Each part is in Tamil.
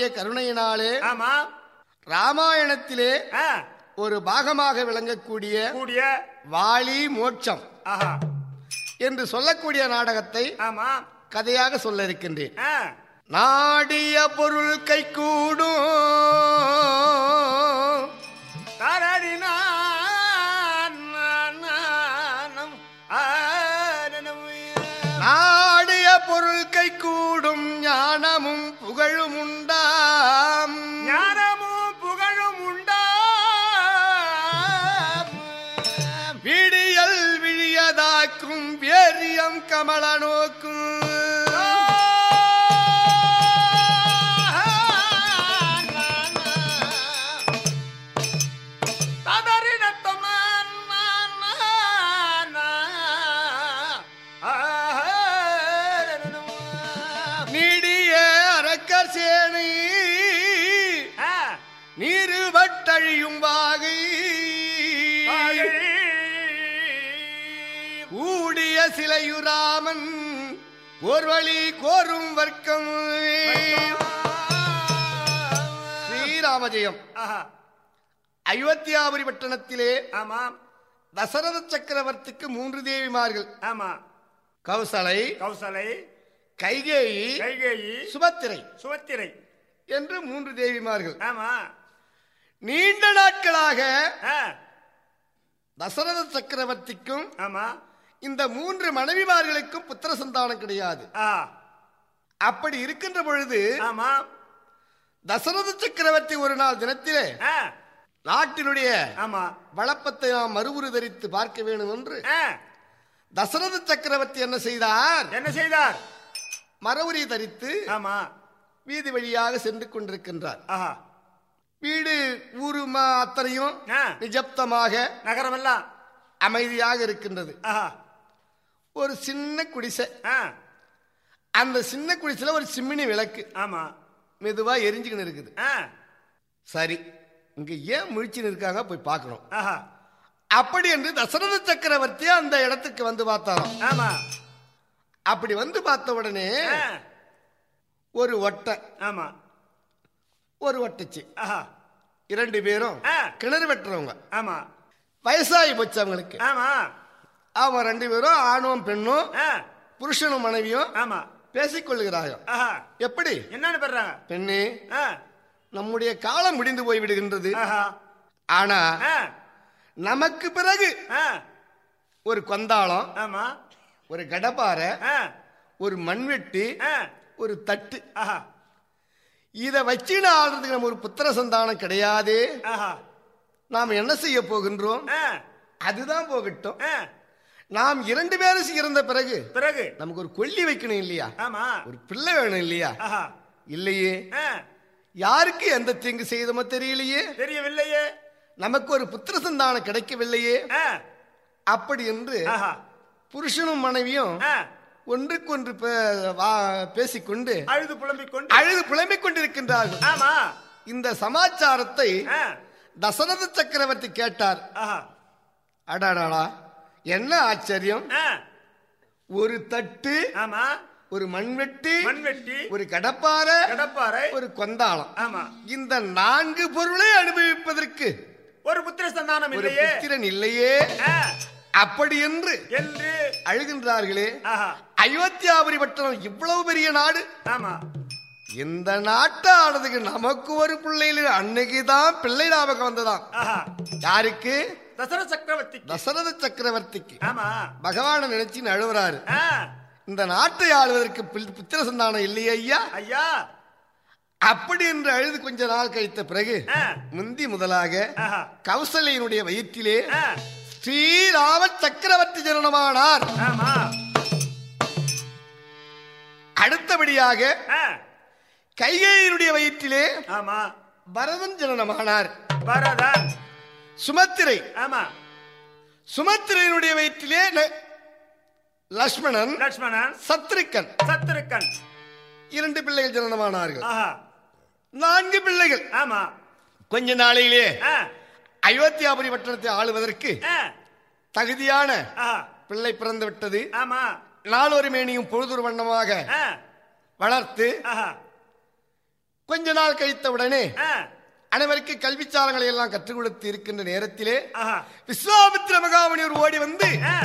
பெருமானுடைய கருணையினாலே ஆமா ராமாயணத்திலே ஆ, ஒரு பாகமாக விளங்கக்கூடிய கூடிய வாலி மோட்சம் ஆஹா என்று சொல்லக்கூடிய நாடகத்தை ஆமா கதையாக சொல்ல இருக்கின்றேன் ஆ, நாடிய பொருள் கை கூடும் தாராடி நான் நான் நானும் ஆனனும் நாடிய பொருள் கை கூடும் ஞானமும் புகழும் உண்டாம் ஞானமும் புகழும் உண்டா விடியல் விழியதாக்கும் வேரியம் கமல நோக்கும் நீடிய அரக்கர் சேனை நீருவட்டழியும் வாகை கூடிய சிலையுராமன் ஒரு வழி கோரும் வர்க்கம் ஸ்ரீராமஜெயம் அயோத்தியாபுரி பட்டணத்திலே ஆமாம் தசரத சக்கரவர்த்திக்கு மூன்று தேவிமார்கள் ஆமா கௌசலை கௌசலை கைகேயி கைகேயி சுபத்திரை சுவத்திரை என்று மூன்று தேவிமார்கள் ஆமா நீண்ட நாட்களாக ஆ, தசரத சக்கரவர்த்திக்கும் ஆமா இந்த மூன்று மனைவிமார்களுக்கும் புத்திர சந்தானம் கிடையாது ஆ, அப்படி இருக்கின்ற பொழுது ஆமா தசரத சக்கரவர்த்தி ஒரு நாள் தினத்திலே ஆ, நாட்டினுடைய ஆமா வளப்பத்தை நாம் மறுவுரு தரித்து பார்க்க வேண்டும் என்று ஆ, தசரத சக்கரவர்த்தி என்ன செய்தார் என்ன செய்தார் மரவுரி தரித்து ஆமா வீதி வழியாக சென்று கொண்டிருக்கின்றார் ஆஹா வீடு ஊரு மா அத்தனையும் ஆ, நிஜப்தமாக நகரமெல்லாம் அமைதியாக இருக்கின்றது ஆஹா ஒரு சின்ன குடிசை ஆ, அந்த சின்ன குடிசையில ஒரு சிம்மினி விளக்கு ஆமா மெதுவா எரிஞ்சுக்கின்னு இருக்குது ஆ, சரி இங்க ஏன் முழிச்சுன்னு இருக்காங்க போய் பார்க்கணும் ஆஹா அப்படி என்று தசரத சக்கரவர்த்தி அந்த இடத்துக்கு வந்து பார்த்தாராம் ஆமா அப்படி வந்து பார்த்த உடனே ஆ, ஒரு ஒட்டை ஆமா ஒரு ஒட்டச்சி ஆஹா இரண்டு பேரும் ஆ. கிணறு வெட்டுறவங்க ஆமா வயசாகி போச்சு அவங்களுக்கு ஆமா அவங்க ரெண்டு பேரும் ஆணும் பெண்ணும் ஆ, புருஷனும் மனைவியும் ஆமா பேசிக் கொள்ளுகிறார்கள் ஆஹா எப்படி என்னன்னு பெறாங்க பெண்ணே ஆ, நம்முடைய காலம் முடிந்து போய் விடுகின்றது ஆஹா ஆனா ஆ, நமக்கு பிறகு ஆ, ஒரு கொந்தாளம் ஆமா ஒரு கடப்பாரை ஆ, ஒரு மண்வெட்டி ஆ, ஒரு தட்டு ஆஹா இத வச்சுன்னு ஆடுறதுக்கு நம்ம ஒரு புத்திர சந்தானம் கிடையாது ஆஹா நாம் என்ன செய்ய போகின்றோம் ஆ, அதுதான் போகட்டும் ஆ, நாம் இரண்டு பேரும் இறந்த பிறகு பிறகு நமக்கு ஒரு கொல்லி வைக்கணும் இல்லையா ஆமா ஒரு பிள்ளை வேணும் இல்லையா ஆஹா இல்லையே ஆ, யாருக்கு எந்த தீங்கு செய்தமோ தெரியலையே தெரியவில்லையே நமக்கு ஒரு புத்திர சந்தானம் கிடைக்கவில்லையே ஆ, அப்படி என்று ஆஹா புருஷனும் மனைவியும் ஆ, ஒன்றுக்கொன்று பே- வா- பேசிக்கொண்டு அழுது புலம்பிக் கொண்டு அழுது புலம்பிக் கொண்டிருக்கின்றார்கள் ஆமா இந்த சமாச்சாரத்தை ஆ, தசரத சக்கரவர்த்தி கேட்டார் ஆஹா அடாடாடா என்ன ஆச்சரியம் ஆ, ஒரு தட்டு ஆமா ஒரு மண்வெட்டி மண்வெட்டி ஒரு கடப்பாரை கடப்பாறை ஒரு கொந்தாளம் ஆமா இந்த நான்கு பொருளை அனுபவிப்பதற்கு ஒரு புத்திர சந்தானம் ஒரு இல்லையே புத்திரன் இல்லையே ஆ, அப்படி என்று என்று அழுகின்றார்களே ஆஹா அயோத்தியாபுரி பட்டணம் இவ்வளவு பெரிய நாடு ஆமா இந்த நாட்டை ஆடுறதுக்கு நமக்கு ஒரு பிள்ளைகள் அன்னைக்குதான் பிள்ளை ஞாபகம் வந்ததாம் ஆஹா யாருக்கு தசர சக்கரவர்த்தி தசரத சக்கரவர்த்திக்கு ஆமா பகவானை நினைச்சு அழுவுறாரு ஆ, இந்த நாட்டை ஆளுவதற்கு பில்- புத்திர சந்தானம் இல்லையே ஐயா ஐயா அப்படி என்று அழுது கொஞ்ச நாள் கழித்த பிறகு ஆ, முந்தி முதலாக ஆஹா கௌசல்யனுடைய வயிற்றிலே ஆ, ஸ்ரீராம சக்கரவர்த்தி ஜனனமானார் ஆமா அடுத்தபடியாக ஆ, கைகேயினுடைய வயிற்றிலே ஆமா பரதன் ஜனனமானார் பரதன் சுமத்திரை ஆமா சுமத்திரையினுடைய வயிற்றிலே ந- லக்ஷ்மணன் லட்சுமணன் சத்ருக்கன் சத்துருக்கன் இரண்டு பிள்ளைகள் ஜனனமானார்கள் ஆஹா நான்கு பிள்ளைகள் ஆமா கொஞ்ச நாளையிலே ஆ, அயோத்தியாபுரி பட்டணத்தை ஆளுவதற்கு ஆ, தகுதியான ஆஹா பிள்ளை பிறந்து விட்டது ஆமா நாளொரு மேனியும் பொழுதொரு வண்ணமாக ஆ, வளர்த்து ஆஹா கொஞ்ச நாள் கழித்த உடனே ஆ, அனைவருக்கு கல்விச்சாரங்களை எல்லாம் கற்றுக் கொடுத்து இருக்கின்ற நேரத்திலே ஆஹா. விஸ்வாமித்திர மகாமுனிவர் ஓடி வந்து ஆ,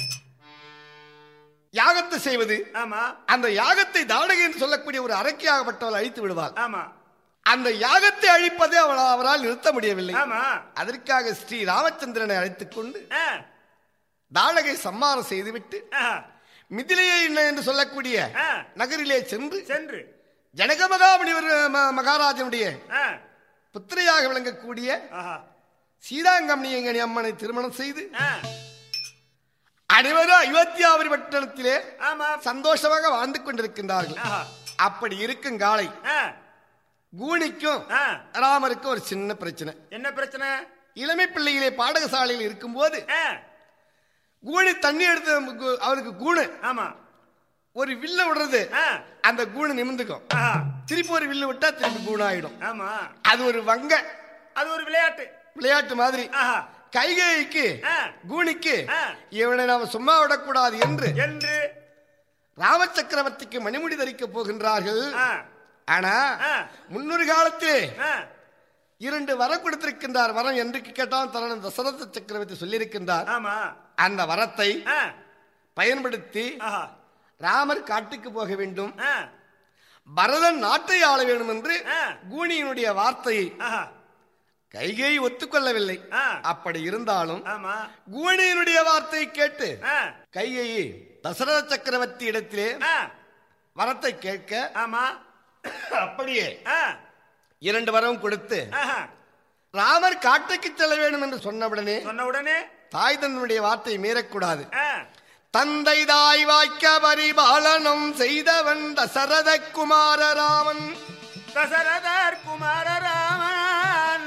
யாகத்தை செய்வது ஆமா அந்த யாகத்தை தாடகை என்று சொல்லக்கூடிய ஒரு அரக்கியாகப்பட்டவள் அழித்து விடுவாள் ஆமா அந்த யாகத்தை அழிப்பதை அவள் அவரால் நிறுத்த முடியவில்லை ஆமா அதற்காக ஸ்ரீ ராமச்சந்திரனை அழைத்துக் கொண்டு ஆ, தாடகை சம்மாரம் செய்துவிட்டு ஆஹா. மிதிலையை என்ன என்று சொல்லக்கூடிய ஆ, நகரிலே சென்று சென்று ஜனக மகாமுனிவர் ம- மகாராஜனுடைய ஆ, புத்திரையாக விளங்கக்கூடிய ஆஹா. சீதாங்கம்னியங்கனி அம்மனை திருமணம் செய்து ஆ, அனைவரும் அயோத்தியாவரி பட்டணத்திலே ஆமா சந்தோஷமாக வாழ்ந்து கொண்டிருக்கின்றார்கள் ஆஹா. அப்படி இருக்கும் காலை ஆ, கூனிக்கும் ஆ. ராமருக்கும் ஒரு சின்ன பிரச்சனை என்ன பிரச்சனை இளமை பிள்ளையிலே பாடகசாலையில் இருக்கும்போது ஆ, கூனி தண்ணி எடுத்து கு- அவருக்கு கூணு ஆமா ஒரு வில்ல விடுறது ஆ, அந்த கூணு நிமிந்துக்கும் ஆஹா. திருப்பி ஒரு வில்லு விட்டா திருப்பி கூணாயிடும் ஆமா அது ஒரு வங்க அது ஒரு விளையாட்டு விளையாட்டு மாதிரி ஆஹா. கைகேயிக்கு ஆ. கூனிக்கு ஆ. இவனை நாம சும்மா விடக்கூடாது என்று என்று ராம சக்கரவர்த்திக்கு மணிமுடி தரிக்க போகின்றார்கள் ஆ, ஆனா ஆ. முன்னொரு காலத்திலே ஆ, இரண்டு வரம் கொடுத்திருக்கின்றார் வரம் என்று கேட்டால் தரணும் தசரத சக்கரவர்த்தி சொல்லியிருக்கின்றார் ஆமா அந்த வரத்தை ஆ, பயன்படுத்தி ஆஹா. ராமர் காட்டுக்கு போக வேண்டும் ஆ, பரதன் நாட்டை ஆள வேண்டும் என்று ஆ. கூனியினுடைய வார்த்தையை ஆஹா. கைகை ஒத்துக்கொள்ளவில்லை ஆ. அப்படி இருந்தாலும் ஆமா கூனியினுடைய வார்த்தையை கேட்டு ஆ, கைகையை தசரத சக்கரவர்த்தி இடத்திலே ஆ, வரத்தை கேட்க ஆமா அப்படியே ஆ, இரண்டு வரம் கொடுத்து ஆஹா. ராமர் காட்டுக்கு செல்ல வேண்டும் என்று சொன்னவுடனே சொன்ன உடனே தாய் தன்னுடைய வார்த்தையை மீறக்கூடாது ஆ, தந்தை தாய் வாய்க்க பரிபாலனம் செய்தவன் தசரத குமார ராமன் தசரதர் குமார ராமன்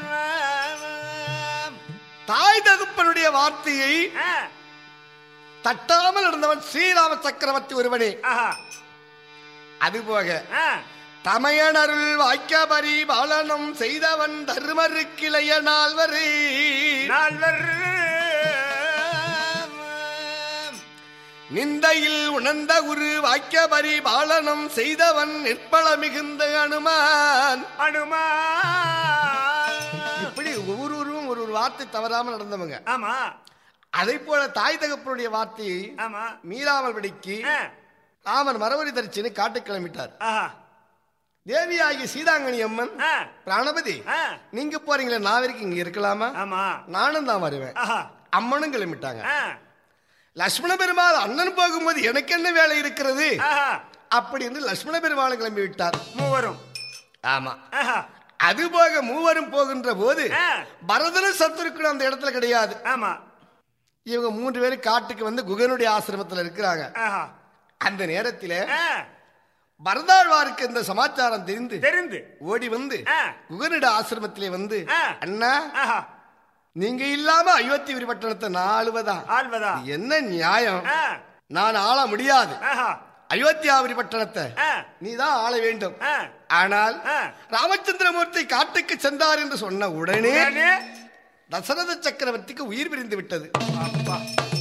தாய் தகுப்பனுடைய வார்த்தையை ஆ, தட்டாமல் இருந்தவன் ஸ்ரீராம சக்கரவர்த்தி ஒருவனே ஆஹா. அதுபோக ஆ, தமையனருள் வாய்க்க பரிபாலனம் செய்தவன் தர்மருக்கிளைய நால்வரே நால்வர் நிந்தையில் உணர்ந்த குரு வாக்கிய பரிபாலனம் செய்தவன் நிற்பள மிகுந்த அனுமான் அனுமா இப்படி ஒவ்வொருவரும் ஒரு ஒரு வார்த்தை தவறாமல் நடந்தவங்க ஆமா அதை போல தாய் தகப்பனுடைய வார்த்தையை ஆமா மீறாமல் படிக்கு ஆ, ராமன் மரவரி தரிச்சின்னு காட்டு கிளம்பிட்டார் ஆஹா. தேவியாகிய சீதாங்கனி அம்மன் ஆ, பிராணபதி ஆ, நீங்க போறீங்களே நான் வரைக்கும் இங்க இருக்கலாமா ஆமா நானும் தான் வருவேன் ஆஹா. அம்மனும் கிளம்பிட்டாங்க ஆ, லட்சுமண பெருமாள் அண்ணன் போகும்போது எனக்கு என்ன வேலை இருக்கிறது ஆஹா. அப்படி என்று லட்சுமண பெருமாள் கிளம்பி விட்டார் மூவரும் ஆமா ஆஹா. அது போக மூவரும் போகின்ற போது ஆ, பரதனும் சத்துருக்கணும் அந்த இடத்துல கிடையாது ஆமா இவங்க மூன்று பேரும் காட்டுக்கு வந்து குகனுடைய ஆசிரமத்துல இருக்கிறாங்க ஆஹா. அந்த நேரத்தில ஆ, பரதாழ்வாருக்கு இந்த சமாச்சாரம் தெரிந்து தெரிந்து ஓடி வந்து ஆ, குகனுட ஆசிரமத்திலே வந்து ஆ. அண்ணா ஆஹா. நீங்க இல்லாம அயோத்தி விரிபட்டணத்தை நான் ஆளுவதா ஆள்வதா இது என்ன நியாயம் ஆ, நான் ஆள முடியாது ஆஹா. அயோத்தியாவிரி பட்டணத்தை ஆ, நீதான் ஆள வேண்டும் ஆ. ஆனால் ஆ. ராமச்சந்திரமூர்த்தி காட்டுக்கு சென்றார் என்று சொன்ன உடனே உடனே, தசரத சக்கரவர்த்திக்கு உயிர் பிரிந்து விட்டது அப்பா.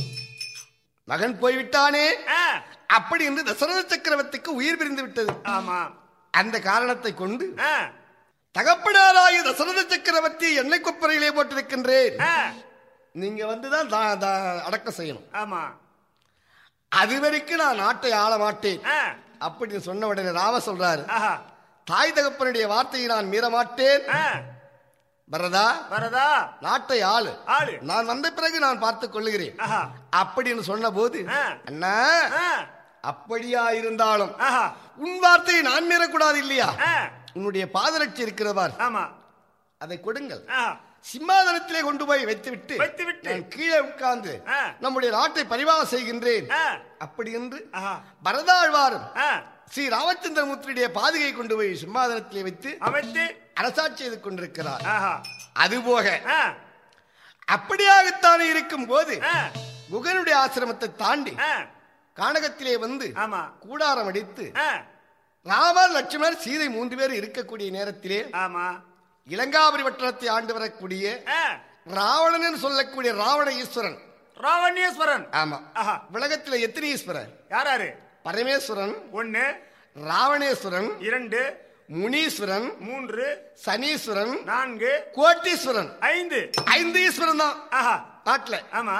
மகன் போய்விட்டானே ஆ, அப்படி என்று தசரத சக்கரவர்த்திக்கு உயிர் பிரிந்து விட்டது ஆமா அந்த காரணத்தை கொண்டு ஆ, தகப்பனாராய தசரத சக்கரவர்த்தி எண்ணெய் கொப்பரையிலே போட்டிருக்கின்றேன் ஆ, நீங்க வந்துதான் தா- தா- அடக்கம் செய்யணும் ஆமா அது வரைக்கும் நான் நாட்டை ஆள மாட்டேன் ஆ, அப்படின்னு சொன்ன உடனே ராம சொல்றாரு ஆஹா. தாய் தகப்பனுடைய வார்த்தையை நான் மீற மாட்டேன் ஆ, பரதா வரதா நாட்டை ஆளு ஆளு நான் வந்த பிறகு நான் பார்த்துக் கொள்ளுகிறேன் ஆஹா. அப்படின்னு சொன்ன போது ஆ. அண்ணா ஆ, அப்படியா இருந்தாலும் ஆஹா. உன் வார்த்தையை நான் மீறக்கூடாது இல்லையா ஆ, உன்னுடைய பாதரட்சி இருக்கிறவார் ஆமா அதை கொடுங்கள் ஆஹா. சிம்மாதனத்திலே கொண்டு போய் வைத்துவிட்டு வைத்துவிட்டு. நான் கீழே உட்கார்ந்து ஆ. நம்முடைய நாட்டை பரிவாரம் செய்கின்றேன் ஆ, அப்படி என்று ஆஹா. பரதாழ்வாரும் ஆ, ஸ்ரீ ராமச்சந்திரமூர்த்தியுடைய பாதுகை கொண்டு போய் சிம்மாதனத்திலே வைத்து அமைத்து அரசாட்சி செய்து கொண்டிருக்கிறார் ஆஹா. அதுபோக ஆ, அப்படியாகத்தானே இருக்கும் போது ஆ, குகனுடைய ஆசிரமத்தை தாண்டி ஆ, கானகத்திலே வந்து ஆமா கூடாரம் அடித்து ஆ, ராமர் லட்சுமணர் சீதை மூன்று பேர் இருக்கக்கூடிய நேரத்திலே ஆமா இலங்காபுரி வட்டத்தை ஆண்டு வரக்கூடிய ஆ, ராவணன் என்று சொல்லக்கூடிய ராவண ஈஸ்வரன் ராவணேஸ்வரன் ஆமா ஆஹா. உலகத்துல எத்தனை ஈஸ்வரன் யாராரு பரமேஸ்வரன் ஒண்ணு ராவணேஸ்வரன் இரண்டு முனீஸ்வரன் மூன்று சனீஸ்வரன் நான்கு கோட்டீஸ்வரன் ஐந்து ஐந்து ஈஸ்வரன் தான் ஆஹா நாட்டுல ஆமா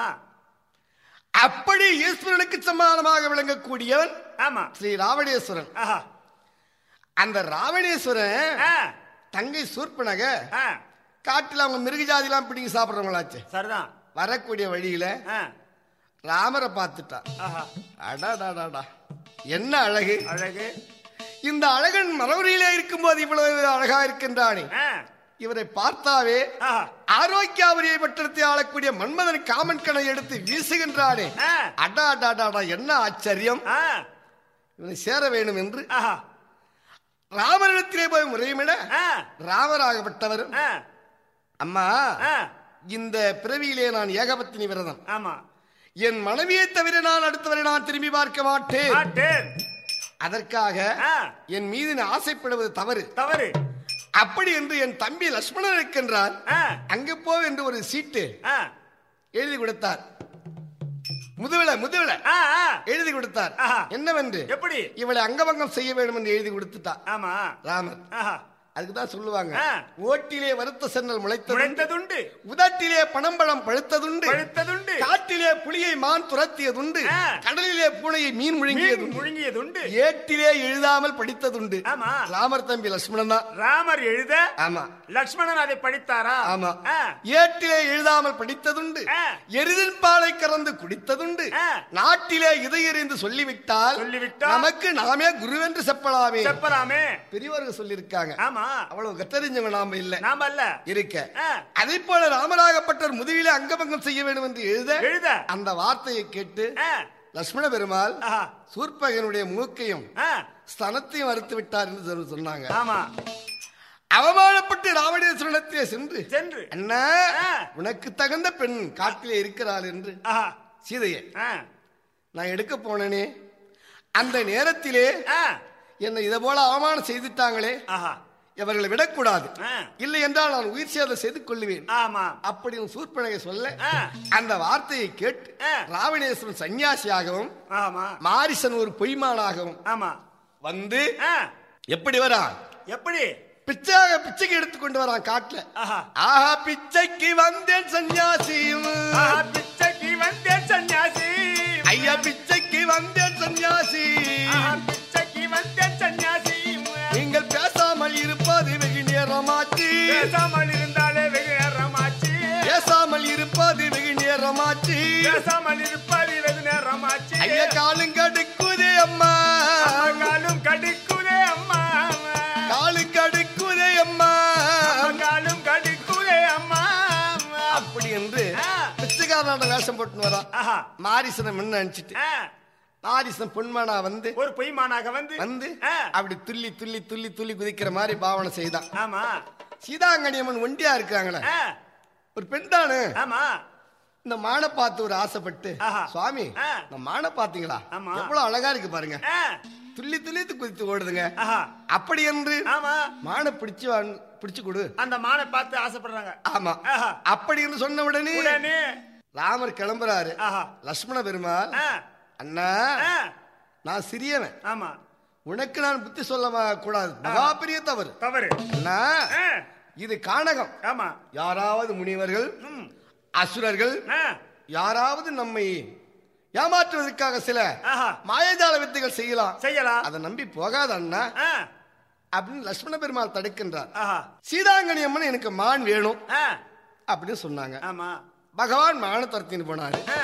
அப்படி ஈஸ்வரனுக்கு சமானமாக விளங்கக்கூடியவன் ஆமா ஸ்ரீ ராவணேஸ்வரன் ஆஹா அந்த ராவணேஸ்வரன் ஆ, தங்கை சூர்பனக ஆ, காட்டுல அவங்க மிருக ஜாதிலாம் பிடிங்கி சாப்பிடுறவங்களாச்சு சரிதான் வரக்கூடிய வழியில ஆ, ராமரை பார்த்துட்டா ஆஹா அடாடாடாடா என்ன அழகு அழகு இந்த அழகன் மரவரியிலே இருக்கும்போது இவ்வளவு அழகா இருக்கின்றானே ஆ, இவரை பார்த்தாவே ஆஹா ஆரோக்கியாவரியை பட்டத்தை ஆளக்கூடிய மன்மதன் காமன் கணை எடுத்து வீசுகின்றானே ஆ, அடா அடாடாடா என்ன ஆச்சரியம் ஆ, இவனை சேர வேண்டும் என்று ஆஹா ராமனிடத்திலே போய் முறையுமிட ஆ, ராமராகப்பட்டவர் ஆ, அம்மா ஆ, இந்த பிறவியிலே நான் ஏகபத்தினி விரதம் ஆமா என் மனைவியை தவிர நான் அடுத்தவரை நான் திரும்பி பார்க்க மாட்டேன் ஆட்டேன் அதற்காக ஆ, என் மீது நான் ஆசைப்படுவது தவறு தவறு அப்படி என்று என் தம்பி லட்சுமணன் இருக்கின்றார் ஆ, அங்கு போ என்று ஒரு சீட்டு ஆ, எழுதி கொடுத்தார் முதுவில முதுவில ஆ, ஆ, எழுதி கொடுத்தார் ஆஹா. என்னவென்று எப்படி இவளை அங்கபங்கம் செய்ய வேண்டும் என்று எழுதி கொடுத்துட்டா ஆமா ராமர் ஆஹா அதுக்கு தான் சொல்லுவாங்க ஆ. ஓட்டிலே வருத்த சென்னல் முளைத்தது முளைத்ததுண்டு உதட்டிலே பனம்பழம் பழுத்ததுண்டு பழுத்ததுண்டு காட்டிலே புலியை மான் துரத்தியதுண்டு ஆ. கடலிலே பூனையை மீன் மீன் முழுங்கியதுண்டு முழுங்கியதுண்டு ஏட்டிலே எழுதாமல் படித்ததுண்டு ஆமா ராமர் தம்பி லட்சுமணன் தான் ராமர் எழுத ஆமா லக்ஷ்மணன் அதை படித்தாரா ஆமா ஆ, ஏட்டிலே எழுதாமல் படித்ததுண்டு ஆ. எருதின் பாலை கறந்து குடித்ததுண்டு ஆ. நாட்டிலே இதை எறிந்து சொல்லிவிட்டால் சொல்லிவிட்டால் நமக்கு நாமே குருவென்று செப்பலாமே செப்பலாமே பெரியவர்கள் சொல்லியிருக்காங்க ஆமா அவ்வளவு கத்தறிஞ்சவங்க நாம இல்ல நாம அல்ல இருக்க ஆ, அதை போல ராமராகப்பட்டவர் முதுவிலே அங்கபங்கம் செய்ய வேண்டும் என்று எழுத எழுத அந்த வார்த்தையை கேட்டு ஆ, லட்சுமண பெருமாள் ஆஹா, சூர்பகனுடைய மூக்கையும் ஆ, ஸ்தனத்தையும் அறுத்து விட்டார் என்று சொல்லி சொன்னாங்க ஆமா அவமானப்பட்டு ராவணேஸ்வரனத்திலே சென்று சென்று அண்ணா ஆ. உனக்கு தகுந்த பெண் காட்டிலே இருக்கிறாள் என்று ஆஹா, சீதையை ஆ, நான் எடுக்க போனேனே அந்த நேரத்திலே ஆ, என்னை இதை போல அவமானம் செய்துட்டாங்களே ஆஹா, இவர்களை விடக்கூடாது ஆ, இல்லை என்றால் நான் உயிர் சேதம் செய்து கொள்ளுவேன் ஆமா அப்படின்னு சூர்பனகை சொல்ல ஆ, அந்த வார்த்தையை கேட்டு ஆ. ராவணேஸ்வரன் சன்னியாசியாகவும் ஆமா மாரிசன் ஒரு பொய்மானாகவும் ஆமா வந்து ஆ, எப்படி வரான் எப்படி பிச்சாக பிச்சைக்கு எடுத்துக்கொண்டு வரான் காட்டுல ஆஹா ஆஹா பிச்சைக்கு வந்தேன் சன்னியாசியும் ஆஹா, பிச்சைக்கு வந்தேன் சன்னியாசி ஐயா பிச்சைக்கு வந்தேன் சன்னியாசி ஆஹா, பிச்சைக்கு வந்தேன் சன்னியாசி நீங்கள் பேசாமல் இருப்பது வெகு நேரமாச்சு பேசாமல் இருந்தாலே வெகு நேரமாச்சு பேசாமல் இருப்பது வெகு நேரமாச்சு பேசாமல் இருப்பது வெகு நேரமாச்சு ஐயா காலுங்கடுக்குதே அம்மா காலும் கடிக்குதே அம்மா காலுங்கடுக்குதே அம்மா காலும் கடிக்குதே அம்மா அப்படி என்று ஆ. பிச்சைக்காரனோட வேஷம் போட்டுன்னு வரான் ஆஹா மாரிசனை முன்ன அனுப்பிச்சிட்டு ஆ, மாரிசன் பொன்மனா வந்து ஒரு பொய்மானாக வந்து வந்து ஆ, அப்படி துள்ளி துள்ளி துள்ளி துள்ளி குதிக்கிற மாதிரி பாவனை செய்தான் ஆமா சீதாங்கணியம்மன் ஒண்டியா இருக்காங்களே ஆ, ஒரு பெண் தானு ஆமா இந்த மானை பார்த்து ஒரு ஆசைப்பட்டு ஆஹா. சுவாமி ஆ. இந்த மானை பாத்தீங்களா ஆமா. எவ்வளவு அழகா இருக்கு பாருங்க ஆ, துள்ளி துள்ளி குதித்து ஓடுதுங்க ஆஹா அப்படி என்று ஆமா மானை பிடிச்சு வாங்க- பிடிச்சு கொடு அந்த மானை பார்த்து ஆசைப்படுறாங்க ஆமா ஆஹா அப்படி என்று சொன்ன உடனே உடனே ராமர் கிளம்புறாரு ஆஹா லட்சுமண பெருமாள் ஆ, அண்ணா ஆ, நான் சிறியவன் ஆமா உனக்கு நான் புத்தி சொல்ல கூடாது மகா பெரிய தவறு தவறு அண்ணா ஆ, இது கானகம் ஆமா யாராவது முனிவர்கள் ம், அசுரர்கள் ஆ, யாராவது நம்மை ஏமாற்றுவதற்காக சில ஆஹா மாயஜால வித்தைகள் செய்யலாம் செய்யலாம் அதை நம்பி போகாத அண்ணா ஆ, அப்படின்னு லட்சுமண பெருமாள் தடுக்கின்றார் ஆஹா சீதாங்கனி அம்மன் எனக்கு மான் வேணும் ஆ, அப்படின்னு சொன்னாங்க ஆமா பகவான் மான துரத்தின்னு போனாரு ஆ,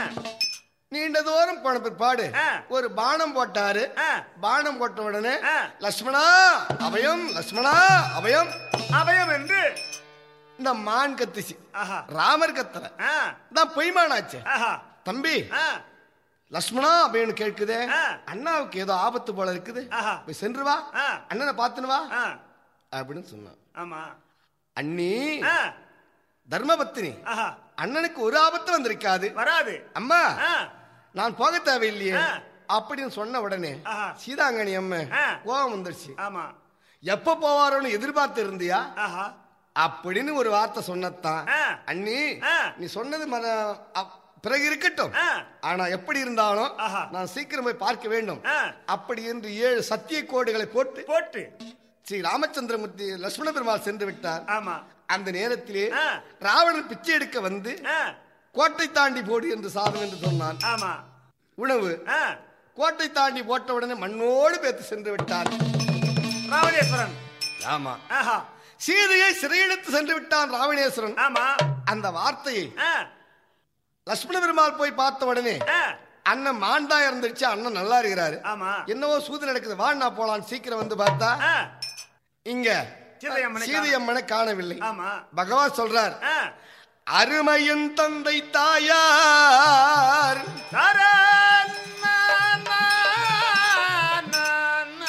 நீண்ட தூரம் போன பிற்பாடு ஆ. ஒரு பானம் போட்டாரு ஆ, பானம் போட்ட உடனே ஆ. லட்சுமணா அபயம் லட்சுமணா அபயம் அபயம் என்று இந்த மான் கத்துச்சு ஆஹா ராமர் கத்தல ஆ, நான் பொய்மானாச்சு ஆஹா தம்பி ஆ, லட்சுமணா அப்படின்னு கேட்குதே ஆ. அண்ணாவுக்கு ஏதோ ஆபத்து போல இருக்குது ஆஹா போய் சென்று வா ஆ, அண்ணனை பார்த்துன்னு வா ஆ, அப்படின்னு சொன்னான் ஆமா அண்ணி ஆ, தர்மபத்தினி ஆஹா அண்ணனுக்கு ஒரு ஆபத்து வந்திருக்காது வராது அம்மா ஆ, நான் போக தேவையில்லையே ஆ. அப்படின்னு சொன்ன உடனே ஆஹா. சீதாங்கனி அம்மா ஆ. கோபம் வந்துருச்சு ஆமா எப்ப போவாரோன்னு எதிர்பார்த்து இருந்தியா ஆஹா அப்படின்னு ஒரு வார்த்தை சொன்னத்தான் ஆ. அண்ணி ஆ. நீ சொன்னது மன அ- பிறகு இருக்கட்டும் ஆ, ஆனா எப்படி இருந்தாலும் ஆஹா. நான் சீக்கிரம் போய் பார்க்க வேண்டும் ஆ, அப்படி என்று ஏழு சத்திய கோடுகளை போட்டு போட்டு ஸ்ரீ ராமச்சந்திரமூர்த்தி லட்சுமண பெருமாள் சென்று விட்டார் ஆமா அந்த நேரத்திலே ஆ. ராவணன் பிச்சை எடுக்க வந்து ஆ, கோட்டை தாண்டி போடு என்று சாதம் என்று சொன்னான் ஆமா உணவு ஆ, கோட்டை தாண்டி போட்ட உடனே மண்ணோடு பேத்து சென்று விட்டார் ராவணேஸ்வரன் ஆமா ஆஹா சீதையை சிறையெடுத்து சென்று விட்டான் ராவணேஸ்வரன் ஆமா அந்த வார்த்தையை ஆ, லட்சுமண பெருமாள் போய் பார்த்த உடனே ஆ, அண்ணன் மாண்டா இருந்துச்சு அண்ணன் நல்லா இருக்கிறாரு ஆமா என்னவோ சூது நடக்குது வா நான் போலாம் சீக்கிரம் வந்து பார்த்தா ஆ, இங்க சீதையம்மனை சீதையம்மனை காணவில்லை ஆமா பகவான் சொல்றார் ஆ, அருமையின் தந்தை தாயார் தாரா, நா, நா, நா, நா,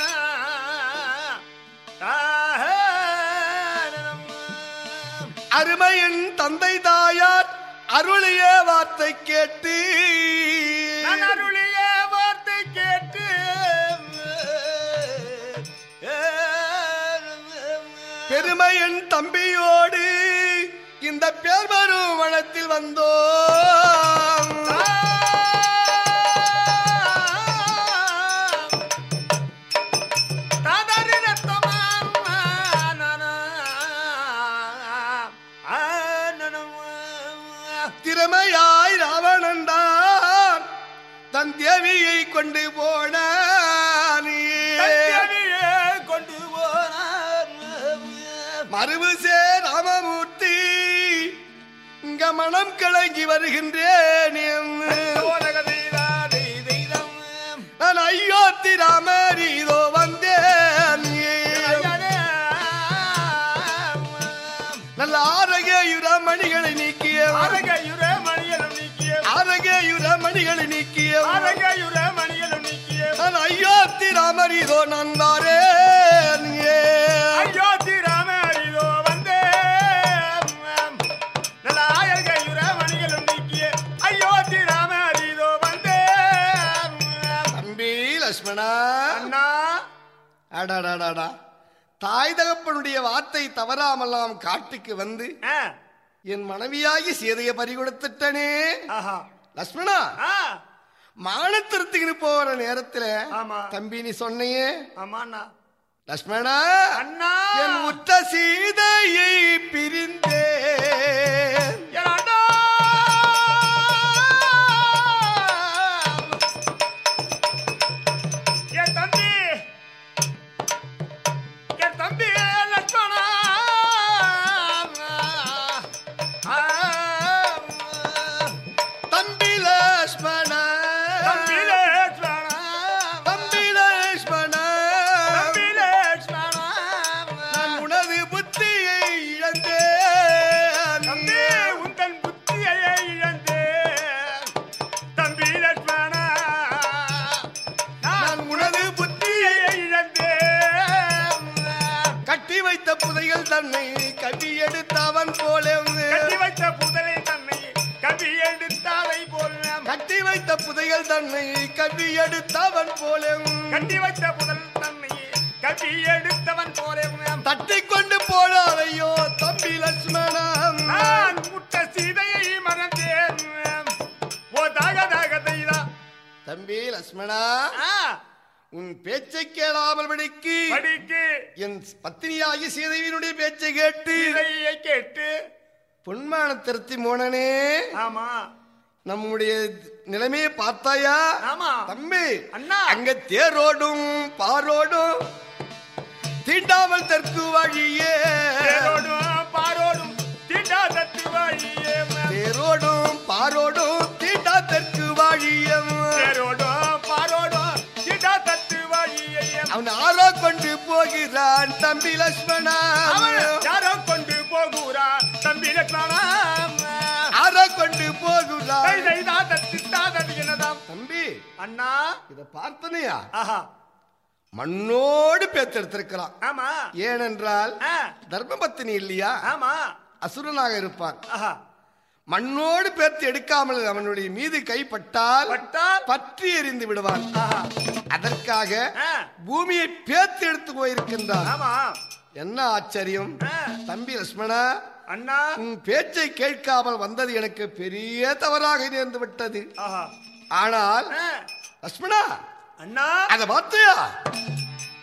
தாரம். அருமையின் தந்தை தாயார் அருளிய வார்த்தை கேட்டு நான் அருளிய வார்த்தை கேட்டு பெருமையின் தம்பியோடு இந்த பேர்வரும் வனத்தில் வந்தோ திறமையாய் ராவணன்தான் தன் தேவியை கொண்டு போனான் கொண்டு போனார் மறுபுசே ராமமூர்த்தி இங்க மனம் கலங்கி வருகின்றேன் என்று. நான் ஐயோத்தி ராமர் இதோ வந்தேன் நல்ல ஆரோக்கிய மணிகளை நீக்கிய ஆரோக்கிய மணிகளை நீக்கிய நான் ஐயோத்தி ராமர் இதோ நான் வாரேன் தம்பி லட்சுமணா அடாடாடாடா தாய் தகப்பனுடைய வார்த்தை தவறாமல்லாம் காட்டுக்கு வந்து என் மனைவியாகி சீதையை பறிகொடுத்துட்டனே ஆஹா லட்சுமணா ஆ மானத்திருத்துக்கு போற நேரத்துல ஆமா. தம்பி நீ சொன்னையே ஆமாண்ணா லட்சுமணா அண்ணா என் உற்ற சீதையை பிரிந்தேன் என் அண்ணா என் தம்பி என் தம்பி லட்சுமணா ஆ, தம்பி லட்சுமணா தம்பி லட்சுமணா தம்பி லட்சுமணா தம்பி லட்சுமணா நான் உனது புத்தியை இழந்தேன் தம்பி உந்தன் புத்தியை இழந்தேன் தம்பி லட்சுமணா நான் உனது புத்தியை புத்தியை இழந்தேன் கட்டி வைத்த புதைகள் தன்னை கட்டி எடுத்தவன் போல கட்டி வைத்த புதலை தன்னை கவி எடுத்தாதை போல் கட்டி வைத்த புதைகள் தன்னை கட்டி எடுத்தவன் போல கட்டி வைத்த புதல் தன்னை கவி எடுத்தவன் போல தட்டி கொண்டு போனாரையோ தம்பி லட்சுமணன் நான் முட்ட சீதையை மறந்தேன் ஓ தாக தாக தைதா தம்பி லட்சுமணா உன் பேச்சை கேளாமல் படிக்கு படிக்கு என் பத்தினியாகி சீதைவினுடைய பேச்சை கேட்டு சீதையை கேட்டு பொன்மான திருத்தி மோனனே ஆமா நம்முடைய நிலைமையை பார்த்தாயா ஆமா தம்பி அண்ணா. அங்க தேரோடும் பாரோடும் தீண்டாமல் தெற்கு வழியே தேரோடும் பாரோடும் தீண்டாதத்து வழியே தேரோடும் பாரோடும் தீண்டா தெற்கு வழியே தேரோடும் பாரோடும் தீண்டாதத்து வழியே அவன் ஆரோ கொண்டு போகிறான் தம்பி லட்சுமணா அவன் யாரோ கொண்டு போகுறா தம்பி லட்சுமணா ஆரோ கொண்டு போகிறான் தத்து தாதது என்னதாம் தம்பி அண்ணா இத பார்த்தனையா ஆஹா மண்ணோடு பேத்தெடுத்திருக்கிறான் ஆமா ஏனென்றால் ஆ, தர்மபத்தினி இல்லையா ஆமா அசுரனாக இருப்பான் ஆஹா மண்ணோடு பேர்த்து எடுக்காமல் அவனுடைய மீது கைப்பட்டால் பட்டால் பற்றி எறிந்து விடுவான் ஆஹா அதற்காக ஆ, பூமியை பேர்த்து எடுத்து போயிருக்கின்றான் ஆமா என்ன ஆச்சரியம் ஆ, தம்பி லட்சுமணா அண்ணா உன் பேச்சை கேட்காமல் வந்தது எனக்கு பெரிய தவறாக நேர்ந்து விட்டது ஆஹா ஆனால் ஆ, லட்சுமணா அண்ணா அத பார்த்தியா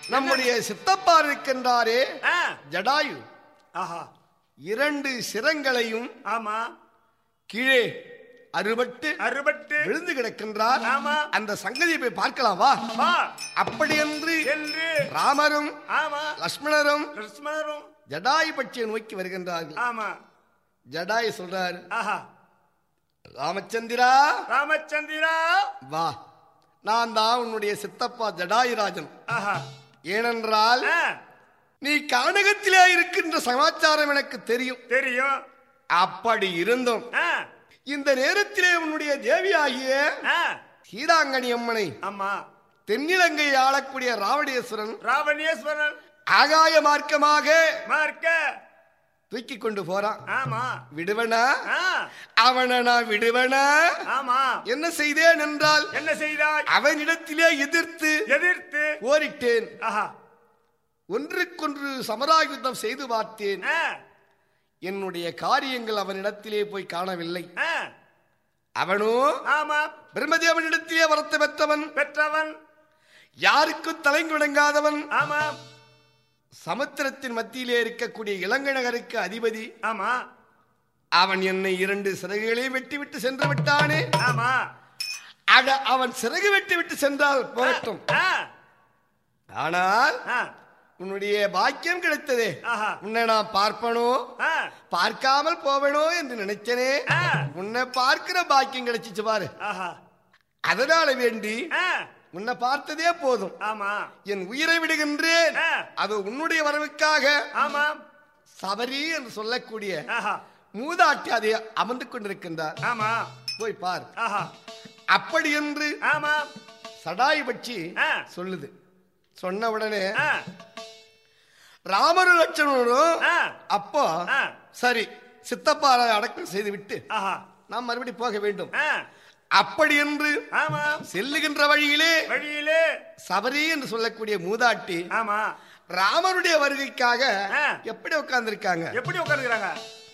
நம்முடைய சித்தப்பா இருக்கின்றாரே ஆ, ஜடாயு ஆஹா இரண்டு சிரங்களையும் ஆமா கீழே அறுபட்டு அறுபட்டு விழுந்து கிடக்கின்றார் ஆமா அந்த சங்கதியை போய் பார்க்கலாம் வா வா அப்படி என்று என்று ராமரும் ஆமா லக்ஷ்மணரும் லட்சுமணரும் ஜடாயு பட்சியை நோக்கி வருகின்றார்கள் ஆமா ஜடாயு சொல்றாரு ஆஹா ராமச்சந்திரா ராமச்சந்திரா வா நான் தான் உன்னுடைய சித்தப்பா ஜடாயுராஜன் ஆஹா ஏனென்றால் ஆ, நீ கானகத்திலே இருக்கின்ற சமாச்சாரம் எனக்கு தெரியும் தெரியும் அப்படி இருந்தும் ஆ, இந்த நேரத்திலே உன்னுடைய தேவியாகிய ஆ, சீதாங்கனி அம்மனை ஆமா தென்னிலங்கை ஆளக்கூடிய ராவணேஸ்வரன் ராவணேஸ்வரன் ஆகாய மார்க்கமாக மார்க்க தூக்கி கொண்டு போறான் ஆமா விடுவனா ஆ, அவனை நான் விடுவனா ஆமா என்ன செய்தேன் என்றால் என்ன செய்தாய் அவனிடத்திலே எதிர்த்து எதிர்த்து போரிட்டேன் ஆஹா ஒன்றுக்கொன்று சமராயுத்தம் செய்து பார்த்தேன் ஆ, என்னுடைய காரியங்கள் அவனிடத்திலே போய் காணவில்லை ஆ, அவனோ ஆமா பிரம்மதேவனிடத்திலே வரத்தை பெற்றவன் பெற்றவன் யாருக்கும் தலைங்குடங்காதவன் ஆமா சமுத்திரத்தின் மத்தியிலே இருக்கக்கூடிய இலங்கை நகருக்கு அதிபதி ஆமா அவன் என்னை இரண்டு சிறகுகளையும் வெட்டிவிட்டு சென்று விட்டானே ஆமா அட அவன் சிறகு வெட்டி விட்டு சென்றால் போகட்டும் ஆ, ஆனால் ஆ, உன்னுடைய பாக்கியம் கிடைத்ததே ஆஹா உன்னை நான் பார்ப்பனோ ஆ, பார்க்காமல் போவேனோ என்று நினைச்சனே ஆ, உன்னை பார்க்கிற பாக்கியம் கிடைச்சிச்சு பாரு ஆஹா அதனால வேண்டி ஆ, உன்னை பார்த்ததே போதும் ஆமா என் உயிரை விடுகின்றேன் ஆ, அது உன்னுடைய வரவுக்காக ஆமா சபரி என்று சொல்லக்கூடிய ஆஹா மூதாட்டி அதை அமர்ந்து கொண்டிருக்கின்றார் ஆமா போய் பார் ஆஹா அப்படி என்று ஆமா சடாயு பட்சி ஆ. சொல்லுது சொன்ன உடனே ஆ, ராமரு லட்சணரும் ஆ, அப்போ ஆ, சரி சித்தப்பாரை அடக்கம் செய்து விட்டு ஆஹா நாம் மறுபடி போக வேண்டும் ஆ, அப்படி என்று ஆமா செல்லுகின்ற வழியிலே வழியிலே சபரி என்று சொல்லக்கூடிய மூதாட்டி ஆமா ராமருடைய வருகைக்காக ஆ. எப்படி உட்கார்ந்திருக்காங்க எப்படி உட்காந்துக்கிறாங்க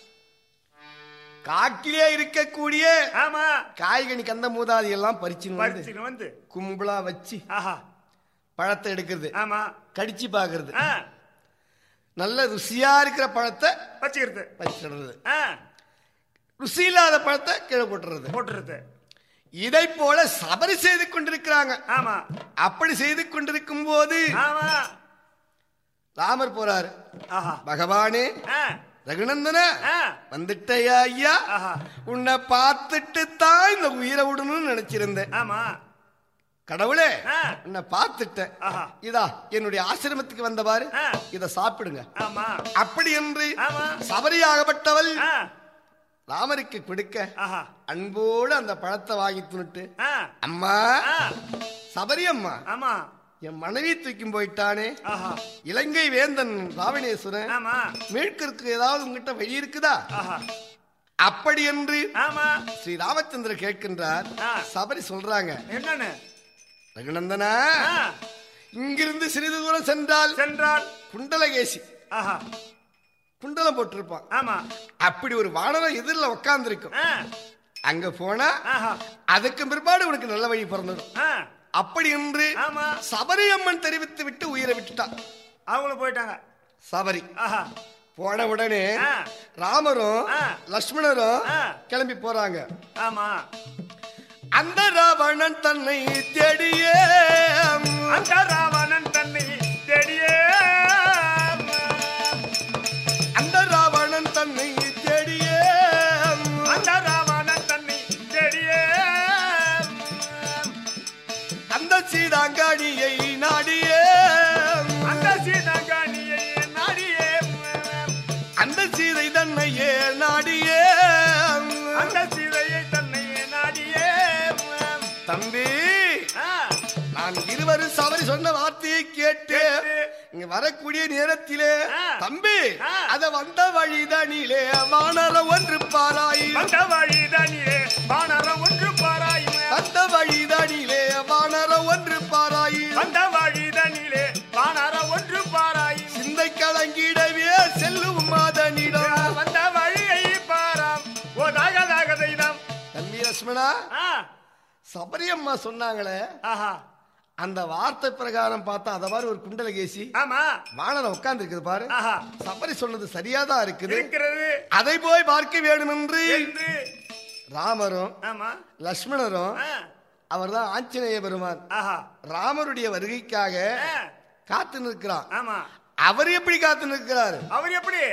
காட்டிலே இருக்கக்கூடிய ஆமா காய்கனி கந்த மூதாதி எல்லாம் பறிச்சுன்னு வந்து பறிச்சுன்னு வந்து கும்பலா வச்சு ஆஹா பழத்தை எடுக்கிறது ஆமா கடிச்சு பாக்குறது ஆ, நல்ல ருசியா இருக்கிற பழத்தை வச்சுக்கிறது வச்சிடுறது ஆ, ருசி இல்லாத பழத்தை கீழே போட்டுறது போட்டுறது இதை போல சபரி செய்து கொண்டிருக்கிறாங்க ஆமா அப்படி செய்து கொண்டிருக்கும் போது ஆமா ராமர் போறாரு ஆஹா பகவானே ஆ, ரகுநந்தன ஆ, வந்துட்டயா ஐயா ஆஹா உன்னை பார்த்துட்டு தான் இந்த உயிரை விடணும்னு நினைச்சிருந்தேன் ஆமா கடவுளே ஆ. உன்னை பார்த்துட்டேன் ஆஹா இதா என்னுடைய ஆசிரமத்துக்கு வந்த பாரு ஆ. இத சாப்பிடுங்க ஆமா அப்படி என்று ஆமா சபரியாகப்பட்டவள் ஆ, ராமருக்கு கொடுக்க ஆஹா அன்போடு அந்த பழத்தை வாங்கி துணுட்டு ஆ, அம்மா ஆ, சபரி அம்மா ஆமா என் மனைவி தூக்கி போயிட்டானே ஆஹா இலங்கை வேந்தன் ராவணேஸ்வரன் ஆமா மீட்கிறதுக்கு ஏதாவது உங்ககிட்ட வழி இருக்குதா ஆஹா அப்படி என்று ஆமா ஸ்ரீ ராமச்சந்திரர் கேட்கின்றார் ஆ. சபரி சொல்றாங்க என்னன்னு ரகுநந்தனா ஆ, இங்கிருந்து சிறிது தூரம் சென்றால் சென்றால் குண்டலகேசி ஆஹா குண்டலம் போட்டிருப்பான் ஆமா அப்படி ஒரு வானரம் எதிரில் உட்கார்ந்துருக்கும் ஆ, அங்க போனா ஆஹா அதுக்கு பிற்பாடு உனக்கு நல்ல வழி பிறந்துடும் ஆ, அப்படி என்று ஆமா சபரி அம்மன் தெரிவித்து விட்டு உயிரை விட்டுட்டான் அவங்களும் போயிட்டாங்க சபரி ஆஹா போன உடனே ஆ. ராமரும் ஆ. லக்ஷ்மணரும் ஆ. கிளம்பி போறாங்க ஆமா அந்த ராவணன் தன்னை தேடியே அந்த ராவணன் தன்னை தேடியே அந்த ராவணன் தன்னை தேடியே அந்த ராவணன் தன்னை தேடியே அந்த சீதாங்காடியை நாடியே அந்த சீதாங்காணியை நாடியே அந்த சீதை தன்னையே நாடியே அந்த சீதையை தன்னை நாடியே தம்பி ஆ, நான் இருவரும் சபரி சொன்ன வார்த்தையை கேட்டு கேட்டு. இங்க வரக்கூடிய நேரத்திலே ஆ. தம்பி ஆ. அத வந்த வழிதனிலே வானர ஒன்று பாராய் வந்த வழிதனிலே வானரம் ஒன்று பாராய் வந்த வழிதனிலே வானர ஒன்று பாராய் வந்த வழிதனிலே வானரம் ஒன்று பாராய் சிந்தை கலங்கிடவே செல்லும் மாதனிடம் வந்த வழியை பாராம் ஓ தாக தாக தெய்தம் தம்பி லட்சுமணா ஆ, சபரி அம்மா சொன்னாங்களே ஆஹா அந்த வார்த்தை பிரகாரம் பார்த்தா அத மாதிரி ஒரு குண்டலகேசி ஆமா வானரம் உட்கார்ந்து இருக்குது பாரு ஆஹா சபரி சொன்னது சரியாதான் இருக்குது இருக்கிறது அதை போய் பார்க்க வேண்டும் என்று என்று ராமரும் ஆமா லக்ஷ்மணரும் ஆ, அவர்தான் ஆஞ்சநேய பெருமான் ஆஹா ராமருடைய வருகைக்காக ஆ, காத்து நிற்கிறான் ஆமா அவர் எப்படி காத்து நிற்கிறார் அவர் எப்படி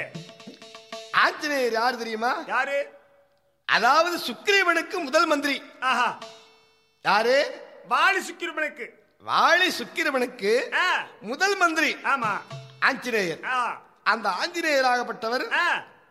ஆஞ்சநேயர் யார் தெரியுமா யாரு அதாவது சுக்ரீவனுக்கு முதல் மந்திரி ஆஹா யாரு வாலி சுக்கிரமனுக்கு வாழி சுக்கிரவனுக்கு ஆ, முதல் மந்திரி ஆமா ஆஞ்சநேயர் ஆ, அந்த ஆஞ்சநேயராகப்பட்டவர் ஆ,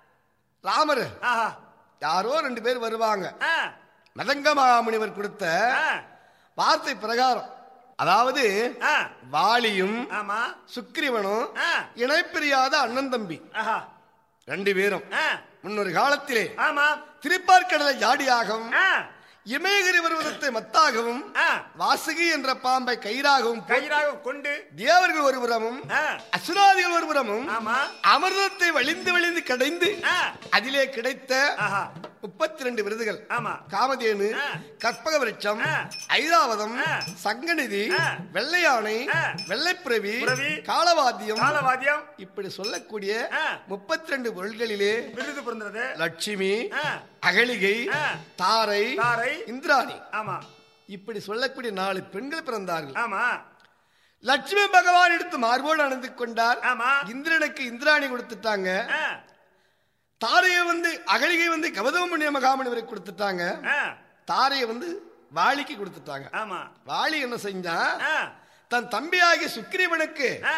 ராமர் ஆஹா யாரோ ரெண்டு பேர் வருவாங்க ஆ, மதங்க மகாமுனிவர் கொடுத்த ஆ, வார்த்தை பிரகாரம் அதாவது ஆ, வாலியும் ஆமா சுக்கிரவனும் ஆ, இணைப்பிரியாத அண்ணன் தம்பி ஆஹா ரெண்டு பேரும் ஆ, முன்னொரு காலத்திலே ஆமா திருப்பார்கடலை ஜாடியாகவும் ஆ, இமயகிரி பருவதத்தை மத்தாகவும் ஆ, வாசுகி என்ற பாம்பை கயிறாகவும் போட்டு கயிறாக கொண்டு தேவர்கள் ஒருபுறமும் ஆ, அசுராதிகள் ஒருபுறமும் ஆமா அமிர்தத்தை வழிந்து வழிந்து கடைந்து ஆ, அதிலே கிடைத்த ஆஹா முப்பத்தி ரெண்டு விருதுகள் ஆமா காமதேனு ஆ. கற்பக விருட்சம் ஆ. ஐராவதம் ஆ. சங்கநிதி ஆ. வெள்ளையானை ஆ. வெள்ளைப்பிரவி புரவி. காலவாத்தியம் காலவாத்தியம் இப்படி சொல்லக்கூடிய ஆ. முப்பத்தி ரெண்டு பொருள்களிலே விருது பிறந்தது லட்சுமி ஆ, அகலிகை ஆ. தாரை தாரை. இந்திராணி ஆமா இப்படி சொல்லக்கூடிய நாலு பெண்கள் பிறந்தார்கள் ஆமா லட்சுமி பகவான் எடுத்து மார்போடு அணிந்து கொண்டார் ஆமா இந்திரனுக்கு இந்திராணி கொடுத்துட்டாங்க ஆ, தாரையை வந்து அகலிகை வந்து கௌதம மகாமணிவரை கொடுத்துட்டாங்க ஆ, தாரையை வந்து வாலிக்கு கொடுத்துட்டாங்க ஆமா வாலி என்ன செஞ்சான் ஆ, தன் தம்பியாகிய சுக்கிரீவனுக்கு ஆ,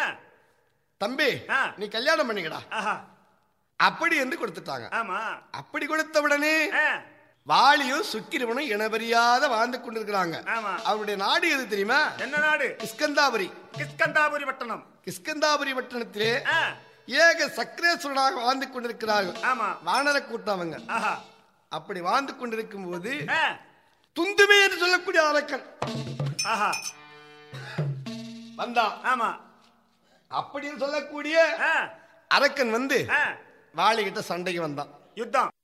தம்பி ஆ. நீ கல்யாணம் பண்ணிக்கடா ஆஹா அப்படி என்று கொடுத்துட்டாங்க ஆமா அப்படி கொடுத்த உடனே ஆ, வாலியும் சுக்கிரவனும் இனபெரியாத வாழ்ந்து கொண்டிருக்கிறாங்க ஆமா அவருடைய நாடு எது தெரியுமா என்ன நாடு கிஸ்கந்தாபுரி கிஷ்கந்தாபுரி பட்டணம் கிஸ்கந்தாபுரி பட்டணத்திலே ஆ, ஏக சக்கரேஸ்வரனாக வாழ்ந்து கொண்டிருக்கிறார்கள் ஆமா வானர கூட்டம் அவங்க ஆஹா அப்படி வாழ்ந்து கொண்டிருக்கும் போது ஆ, துந்துமே என்று சொல்லக்கூடிய அரக்கன் ஆஹா வந்தான் ஆமா அப்படின்னு சொல்லக்கூடிய ஆ, அரக்கன் வந்து ஆ, வாலி கிட்ட சண்டைக்கு வந்தான் யுத்தம்